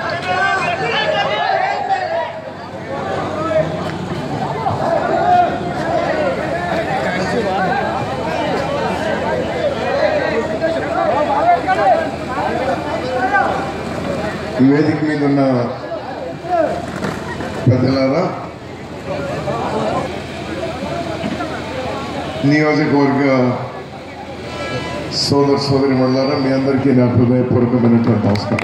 ఈ వేదిక మీద ఉన్న పెద్దలారా నియోజకవర్గ సోదర సోదరి మండలారా మీ అందరికీ నా హృదయపూర్వకమైనటువంటి నమస్కారం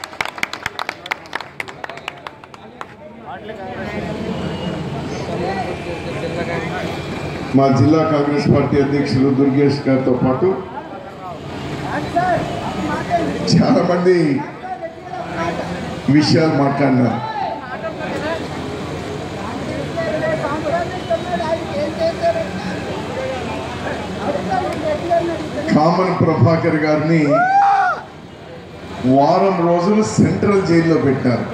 మా జిల్లా కాంగ్రెస్ పార్టీ అధ్యక్షులు దుర్గేష్ గారితో పాటు చాలా మంది విషయాలు మాట్లాడినారు కామన్ ప్రభాకర్ గారిని వారం రోజులు సెంట్రల్ జైల్లో పెట్టారు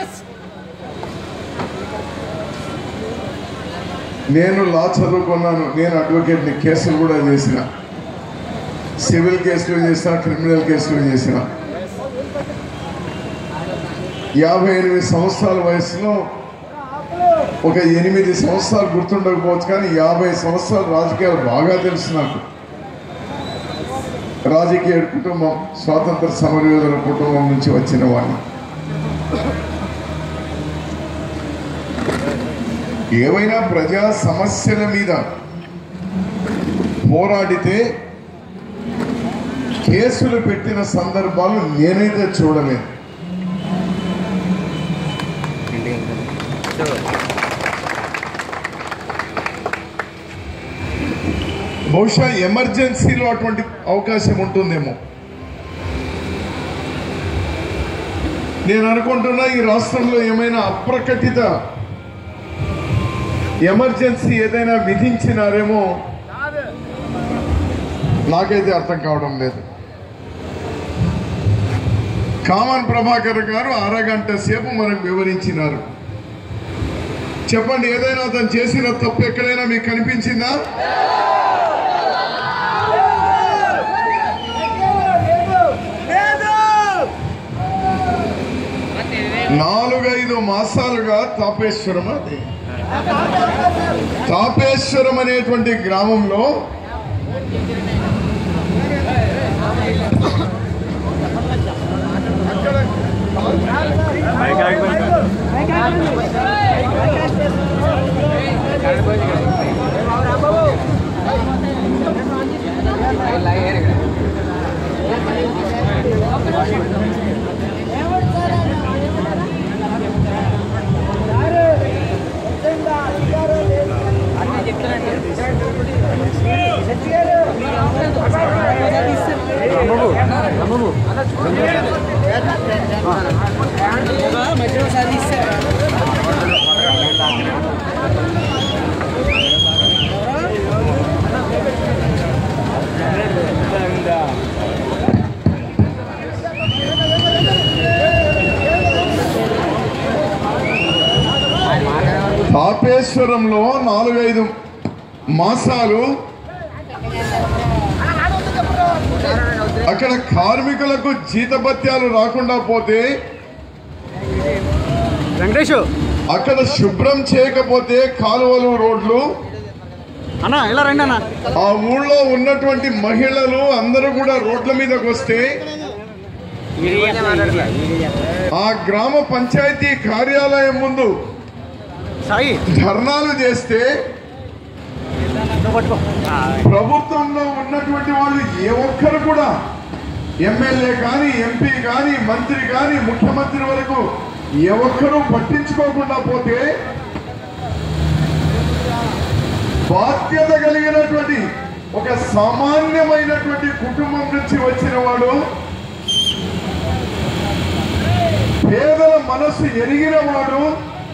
నేను లా చదువుకున్నాను నేను అడ్వకేట్ని కేసులు కూడా చేసిన సివిల్ కేసులు చేసిన క్రిమినల్ కేసులు చేసిన యాభై ఎనిమిది సంవత్సరాల వయసులో ఒక ఎనిమిది సంవత్సరాలు గుర్తుండకపోవచ్చు కానీ యాభై సంవత్సరాలు రాజకీయాలు బాగా తెలుసు నాకు రాజకీయ కుటుంబం స్వాతంత్ర సమరయోధుల కుటుంబం నుంచి వచ్చిన వాడిని ఏవైనా ప్రజా సమస్యల మీద పోరాడితే కేసులు పెట్టిన సందర్భాలు నేనైతే చూడలేదు బహుశా ఎమర్జెన్సీలో అటువంటి అవకాశం ఉంటుందేమో నేను అనుకుంటున్నా ఈ రాష్ట్రంలో ఏమైనా అప్రకటిత ఎమర్జెన్సీ ఏదైనా విధించినారేమో నాకైతే అర్థం కావడం లేదు కామన్ ప్రభాకర్ గారు అరగంట సేపు మనకు వివరించినారు చెప్పండి ఏదైనా అతను చేసిన తప్పు ఎక్కడైనా మీకు కనిపించిందా నాలుగైదు మాసాలుగా తాపేశ్వరం అది తాపేశ్వరం అనేటువంటి గ్రామంలో మధ్యలో సాధిస్తే తాపేశ్వరంలో నాలుగైదు మాసాలు అక్కడ కార్మికులకు జీతభత్యాలు రాకుండా పోతే వెంకటేష్ అక్కడ శుభ్రం చేయకపోతే కాలువలు రోడ్లు అన్న ఇలా రండి అన్న ఆ ఊళ్ళో ఉన్నటువంటి మహిళలు అందరూ కూడా రోడ్ల మీదకి వస్తే ఆ గ్రామ పంచాయతీ కార్యాలయం ముందు సాయి ధర్నాలు చేస్తే నువ్వు పట్టుకో ప్రభుత్వంలో ఉన్నటువంటి వాళ్ళు ఏ ఒక్కరు కూడా ఎమ్మెల్యే కానీ ఎంపీ కానీ మంత్రి కానీ ముఖ్యమంత్రి వరకు ఏ ఒక్కరూ పట్టించుకోకుండా పోతే బాధ్యత కలిగినటువంటి ఒక సామాన్యమైనటువంటి కుటుంబం నుంచి వచ్చిన వాడు పేదల మనస్సు ఎరిగిన వాడు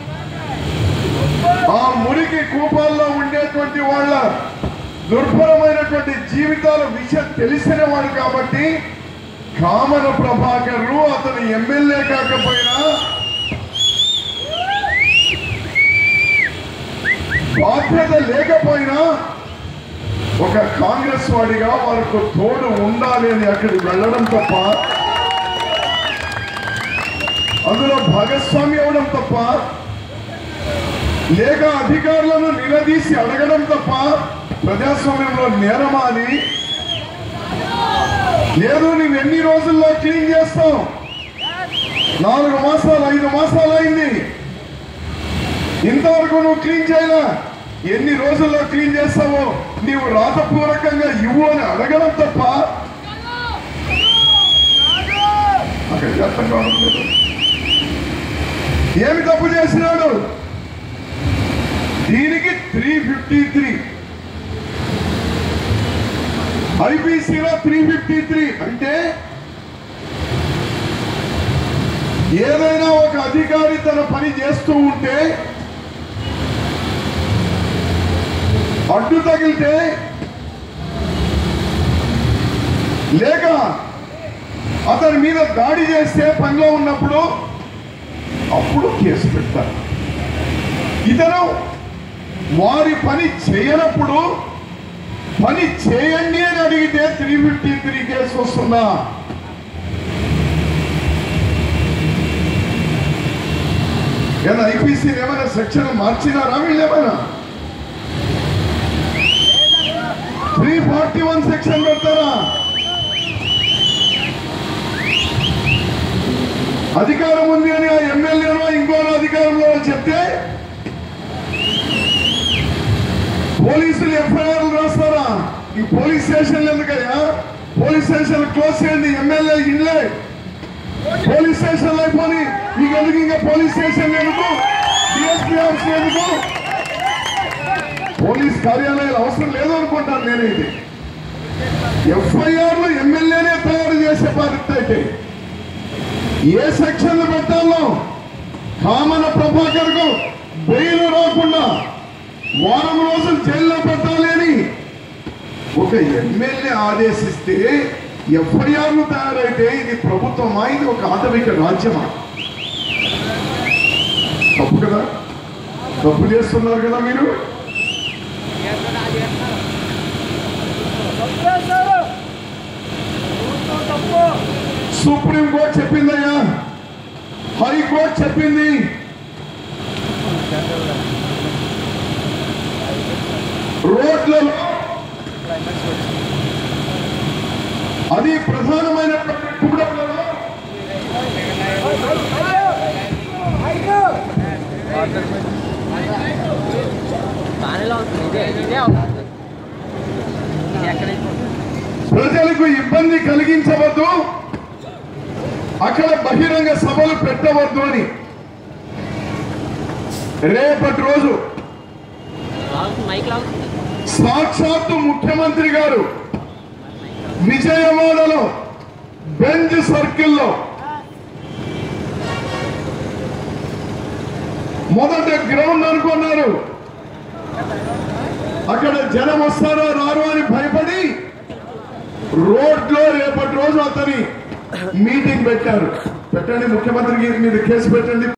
ఆ మురికి కూపాల్లో ఉండేటువంటి వాళ్ళ దుర్భరమైనటువంటి జీవితాల విషయం తెలిసిన వాడు కాబట్టి కామన ప్రభాకర్లు అతను ఎమ్మెల్యే కాకపోయినా బాధ్యత లేకపోయినా ఒక కాంగ్రెస్ వాడిగా వారికి తోడు ఉండాలి అని అక్కడికి వెళ్ళడం తప్ప అందులో భాగస్వామి అవడం తప్ప లేక అధికారులను నిలదీసి అడగడం తప్ప ప్రజాస్వామ్యంలో నేరమా అని లేదు నువ్వు ఎన్ని రోజుల్లో క్లీన్ చేస్తావు నాలుగు మాసాలు ఐదు మాసాలు అయింది ఇంతవరకు నువ్వు క్లీన్ చేయలే ఎన్ని రోజుల్లో క్లీన్ చేస్తావో నీవు రాతపూర్వకంగా ఇవ్వు అని అడగడం తప్ప అక్కడికి అర్థం కావడం లేదు. ఏమి తప్పు చేసినాడు దీనికి త్రీ ఫిఫ్టీ త్రీ ఐపీసీలో త్రీ ఫిఫ్టీ త్రీ అంటే ఏదైనా ఒక అధికారి తన పని చేస్తూ ఉంటే అడ్డు తగిలితే లేక అతని మీద దాడి చేస్తే పనిలో ఉన్నప్పుడు అప్పుడు కేసు పెడతారు ఇతను వారి పని చేయనప్పుడు పని చేయండి అని అడిగితే త్రీ ఫిఫ్టీ త్రీ కేసు వస్తుందా ఏమైనా ఐపీసీ ఏమైనా సెక్షన్ మార్చినారా వీళ్ళు ఏమైనా త్రీ ఫార్టీ వన్ సెక్షన్ పెడతారా అధికారం ఉంది అని ఆ ఎమ్మెల్యేనో ఇంకోనో అధికారంలో వాళ్ళు చెప్తే పోలీసులు ఎఫ్ఐఆర్ రాస్తారా ఈ పోలీస్ స్టేషన్లు ఎందుకయ్యా పోలీస్ స్టేషన్ క్లోజ్ చేయండి ఎమ్మెల్యే ఇల్లే పోలీస్ స్టేషన్ అయిపోయి మీకు ఎందుకు ఇంకా పోలీస్ స్టేషన్ ఎందుకు డిఎస్పీ ఆఫీస్ ఎందుకు పోలీస్ కార్యాలయాలు అవసరం లేదు అనుకుంటాను నేను ఇది ఎఫ్ఐఆర్లు ఎమ్మెల్యేనే తయారు చేసే బాధ్యత అయితే ఏ సెక్షన్లు పెట్టాలో కామన ప్రభాకర్ కు బెయిల్ రాకుండా వారం రోజులు జైల్లో పెట్టాలి అని ఒక ఎమ్మెల్యే ఆదేశిస్తే ఎఫ్ఐఆర్లు తయారైతే ఇది ప్రభుత్వమా ఇది ఒక ఆటవిక రాజ్యమా తప్పు కదా తప్పు చేస్తున్నారు కదా మీరు సుప్రీం కోర్టు చెప్పిందయ్యా హైకోర్టు చెప్పింది రోడ్లలో అది ప్రధానమైన కూడలలో బాగానే ఉంటుంది ఇదే ఇదే అవుతుంది ఇది ఎక్కడ ప్రజలకు ఇబ్బంది కలిగించవద్దు అక్కడ బహిరంగ సభలు పెట్టవద్దు అని రేపటి రోజు మైక్ లాగుతుంది సాక్షాత్తు ముఖ్యమంత్రి గారు విజయవాడలో బెంజ్ సర్కిల్లో మొదట గ్రౌండ్ అనుకున్నారు అక్కడ జనం వస్తారో రారు అని భయపడి రోడ్లో రేపటి రోజు అతని మీటింగ్ పెట్టారు పెట్టండి ముఖ్యమంత్రి మీద కేసు పెట్టండి